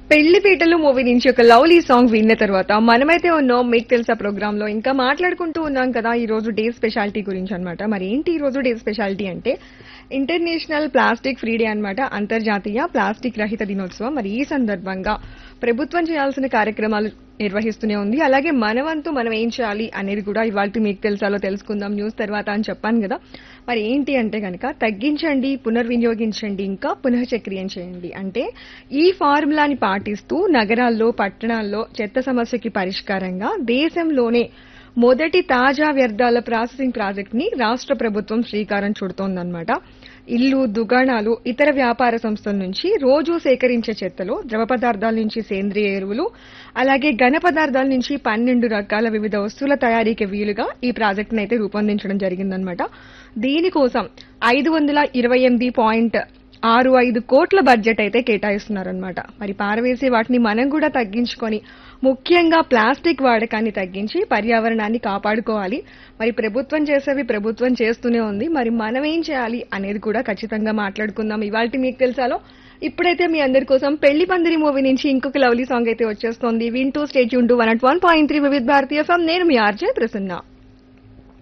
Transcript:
పెళ్లి పీటలు మూవీ నుంచి ఒక లవ్లీ సాంగ్ విన్న తర్వాత మనమైతే ఉన్నాం మీకు తెలుసా ప్రోగ్రామ్ లో ఇంకా మాట్లాడుకుంటూ ఉన్నాం కదా ఈ రోజు డే స్పెషాలిటీ గురించి అన్నమాట మరి ఏంటి ఈ రోజు డే స్పెషాలిటీ అంటే ఇంటర్నేషనల్ ప్లాస్టిక్ ఫ్రీ డే అన్నమాట అంతర్జాతీయ ప్లాస్టిక్ రహిత దినోత్సవం మరి ఈ సందర్భంగా ప్రభుత్వం చేయాల్సిన కార్యక్రమాలు నిర్వహిస్తూనే ఉంది అలాగే మన వంతు మనం ఏం చేయాలి అనేది కూడా ఇవాళ మీకు తెలుసాలో తెలుసుకుందాం న్యూస్ తర్వాత అని చెప్పాను కదా మరి ఏంటి అంటే కనుక తగ్గించండి పునర్వినియోగించండి ఇంకా పునఃచక్రియం చేయండి అంటే ఈ ఫార్ములాని పాటిస్తూ నగరాల్లో పట్టణాల్లో చెత్త సమస్యకి పరిష్కారంగా దేశంలోనే మొదటి తాజా వ్యర్థాల ప్రాసెసింగ్ ప్రాజెక్ట్ ని రాష్ట్ర ప్రభుత్వం శ్రీకారం చుడుతోందన్నమాట ఇల్లు దుకాణాలు ఇతర వ్యాపార సంస్థల నుంచి రోజు సేకరించే చెత్తలో ద్రవ పదార్థాల నుంచి సేంద్రియ ఎరువులు అలాగే ఘన పదార్థాల నుంచి పన్నెండు రకాల వివిధ వస్తువుల తయారీకి వీలుగా ఈ ప్రాజెక్టును అయితే రూపొందించడం జరిగిందనమాట దీనికోసం ఐదు వందల ఇరవై ఎనిమిది పాయింట్ ఆరు ఐదు కోట్ల బడ్జెట్ అయితే కేటాయిస్తున్నారనమాట మరి పారవేసే వాటిని మనం కూడా తగ్గించుకొని ముఖ్యంగా ప్లాస్టిక్ వాడకాన్ని తగ్గించి పర్యావరణాన్ని కాపాడుకోవాలి మరి ప్రభుత్వం చేసేవి ప్రభుత్వం చేస్తూనే ఉంది మరి మనం ఏం చేయాలి అనేది కూడా ఖచ్చితంగా మాట్లాడుకుందాం ఇవాళ మీకు తెలుసాలో ఇప్పుడైతే మీ అందరి కోసం పెళ్లి పందిరి మూవీ నుంచి ఇంకొక లవ్లీ సాంగ్ అయితే వచ్చేస్తోంది వింటూ స్టేట్ యూన్ two one at one point three వివిధ భారతీయ ఫమ్ నేను మీ ఆర్జే ప్రసన్న